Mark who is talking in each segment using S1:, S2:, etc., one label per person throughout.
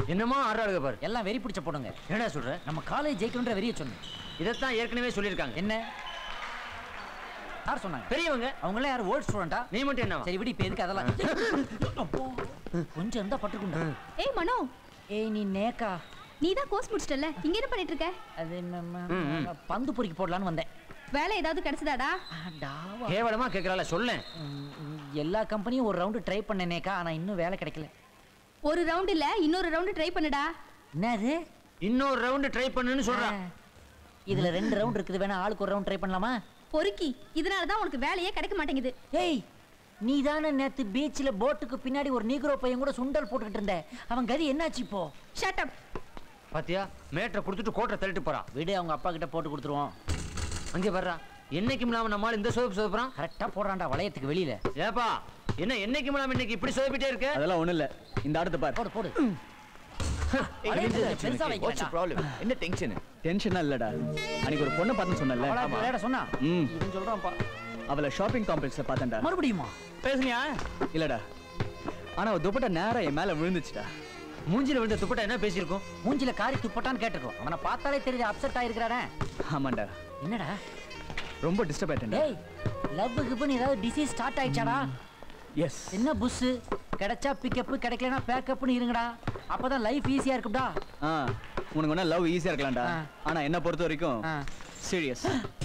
S1: என்னமோ ஆடுறாளுங்க பாரு
S2: எல்லாம் வெறி பிடிச்ச பொண்ணுங்க
S1: என்னடா சொல்ற
S2: நம்ம காலேஜ் ஜெயிக்கணுன்ற வெறிய சொன்னேன்
S1: இதைத்தான் ஏற்கனவே சொல்லியிருக்காங்க
S2: என்ன யார் சொன்னாங்க
S1: பெரியவங்க
S2: அவங்களாம் யார் ஓல்ட் ஸ்டூடெண்டா
S1: நீ மட்டும் என்ன
S2: சரி விடு இப்ப எதுக்கு அதெல்லாம் அப்போ, கொஞ்சம் இருந்தா பட்டுக்குண்டா
S3: ஏய் மனோ
S2: ஏய் நீ நேக்கா
S3: நீ தான் கோர்ஸ் முடிச்சிட்டல இங்க என்ன பண்ணிட்டு இருக்க
S2: அது நம்ம
S1: ம், ம்.
S2: பந்து பொறிக்கு போடலான்னு வந்தேன்
S3: வேலை ஏதாவது கிடைச்சதாடா
S2: டாவா.
S1: கேவலமா கேக்குறால சொல்லேன்
S2: ம், ம், எல்லா கம்பெனியும் ஒரு ரவுண்டு ட்ரை பண்ணேனேக்கா ஆனா இன்னும் வேலை கிடைக்கல
S3: ஒரு ரவுண்ட் இல்ல இன்னொரு ரவுண்ட் ட்ரை பண்ணுடா
S2: என்னது
S1: இன்னொரு ரவுண்டு ட்ரை பண்ணுன்னு சொல்றான்
S2: ஆ. இதுல ரெண்டு ரவுண்ட் இருக்குது வேணா ஆளுக்கு ஒரு ரவுண்ட் ட்ரை பண்ணலாமா
S3: பொறுக்கி இதனால தான் உனக்கு வேலையே கிடைக்க மாட்டேங்குது
S2: ஏய் நீ தானே நேத்து பீச்ல போட்டுக்கு பின்னாடி ஒரு நீக்ரோ பையன் கூட சுண்டல் போட்டுக்கிட்டு இருந்த அவன் கதி என்னாச்சு இப்போ
S3: ஷட் அப்
S1: பாத்தியா மேட்டரை கொடுத்துட்டு கோட்டை தள்ளிட்டு போறான்
S2: விடு அவங்க அப்பா கிட்ட போட்டு கொடுத்துருவோம்
S1: அங்கே வர்றா என்னைக்கும் இல்லாம நம்மால இந்த சோப்பு சோப்புறான்
S2: கரெக்டா போடுறான்டா வளையத்துக்கு வெளியில
S1: ஏப்பா என்ன என்னைக்கும் இல்லாம இன்னைக்கு இப்படி சோப்பிட்டே இருக்க
S4: அதெல்லாம் ஒண்ணும் இல்ல இந்த ஆட்டத்தை பாரு
S2: போடு போடு வளையத்துல பெருசா வைக்கிறேன்டா.
S4: என்ன டென்ஷன் டென்ஷனா இல்லடா அன்னைக்கு ஒரு பொண்ணை பார்த்தேன்னு சொன்னல
S2: அவளா இப்ப விளையாட சொன்னா
S4: ம்
S2: இவன் சொல்றான்ப்பா
S4: அவளை ஷாப்பிங் காம்ப்ளெக்ஸ்ல பார்த்தேன்டா
S2: மறுபடியுமா
S4: பேசுனியா இல்லடா ஆனா அவ துப்பட்டா நேரா என் மேல விழுந்துச்சுடா
S1: மூஞ்சில விழுந்த துப்பட்டா என்ன பேசியிருக்கோம்
S2: மூஞ்சில காரி துப்பட்டான்னு கேட்டிருக்கோம் அவனை பார்த்தாலே தெரியுது அப்செட் ஆயிருக்கிறானே
S4: ஆமாண்டா
S2: என்னடா
S4: ரொம்ப டிஸ்டர்ப் ஆயிட்டேன்டா
S2: டேய் லவ் கிப்னு ஏதாவது டிசீஸ் ஸ்டார்ட் ஆயிடுச்சாடா
S4: எஸ்
S2: என்ன புஸ் கிடைச்சா பிக்கப் கிடைக்கலனா பேக்கப்னு இருங்கடா அப்பதான் லைஃப் ஈஸியா இருக்கும்டா
S4: ஆ உனக்கு வேணா லவ் ஈஸியா இருக்கலாம்டா
S2: ஆ.
S4: ஆனா என்ன பொறுத்த வரைக்கும்
S2: ஆ.
S4: சீரியஸ்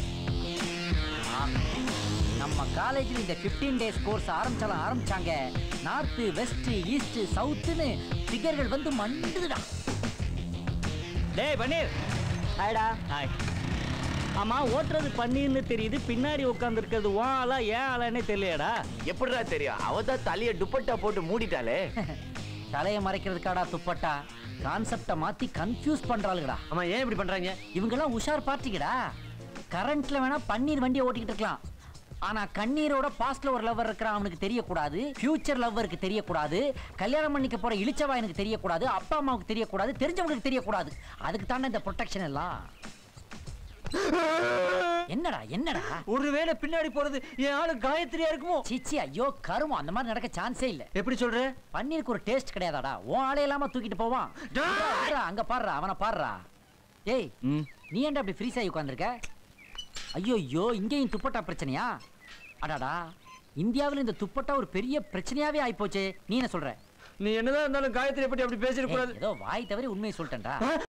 S2: நம்ம காலேஜில் இந்த 15 டேஸ் கோர்ஸ் ஆரம்பிச்சாலும் ஆரம்பிச்சாங்க நார்த்து வெஸ்ட் ஈஸ்ட் சவுத்துன்னு ஃபிகர்கள் வந்து மண்டுதுடா
S5: டேய் பன்னீர் ஹாய்டா ஹாய் ஆமா ஓட்டுறது பன்னீர்னு தெரியுது பின்னாடி உட்காந்துருக்கிறது ஓ ஆளா ஏன் ஆளானே தெரியலையாடா
S6: எப்படிடா தெரியும் அவ தான் தலைய துப்பட்டா போட்டு மூடிட்டாளே
S2: தலையை மறைக்கிறதுக்காடா துப்பட்டா கான்செப்டை மாத்தி கன்ஃபியூஸ் பண்றாளுங்கடா
S1: ஆமா ஏன் இப்படி பண்றாங்க
S2: இவங்கெல்லாம் உஷார் பார்ட்டிங்கடா கரண்ட்ல வேணா பன்னீர் வண்டியை ஓட்டிக்கிட்டு இருக்கலாம் ஆனா கண்ணீரோட பாஸ்ட்ல ஒரு லவ்வர் இருக்கிறான் அவனுக்கு தெரியக்கூடாது ஃபியூச்சர் லவ்வருக்கு தெரியக்கூடாது கல்யாணம் பண்ணிக்க போற இளிச்சவாயனுக்கு தெரியக்கூடாது அப்பா அம்மாவுக்கு தெரியக்கூடாது தெரிஞ்சவங்களுக்கு தெரியக்கூடாது அதுக்கு தானே இந்த ப்ரொடெக்ஷன் எல்லாம் என்னடா என்னடா
S1: ஒருவேளை பின்னாடி போறது என் ஆளு காயத்ரியா இருக்குமோ
S2: சீச்சி ஐயோ கருமம் அந்த மாதிரி நடக்க சான்ஸே இல்ல
S1: எப்படி சொல்ற
S2: பன்னீருக்கு ஒரு டேஸ்ட் கிடையாதாடா உன் ஆளே இல்லாம தூக்கிட்டு போவான்
S1: டேய்!
S2: விட்றா, விட்றா, அங்க பாடுறா அவனை பாடுறா ஏய்
S4: ம்
S2: நீ ஏன்டா அப்படி ஃப்ரீஸ் ஆகி உட்காந்துருக்க ஐயோ ஐயோ இங்கேயும் துப்பட்டா பிரச்சனையா அடாடா இந்தியாவில் இந்த துப்பட்டா ஒரு பெரிய பிரச்சனையாவே ஆயிப்போச்சே நீ என்ன சொல்ற
S1: நீ என்னதான் இருந்தாலும் காயத்ரி பத்தி அப்படி பேசிட
S2: ஏய்,
S1: கூடாது
S2: ஏதோ வாய் தவறி உண்மையை சொல்லிட்டேன்டா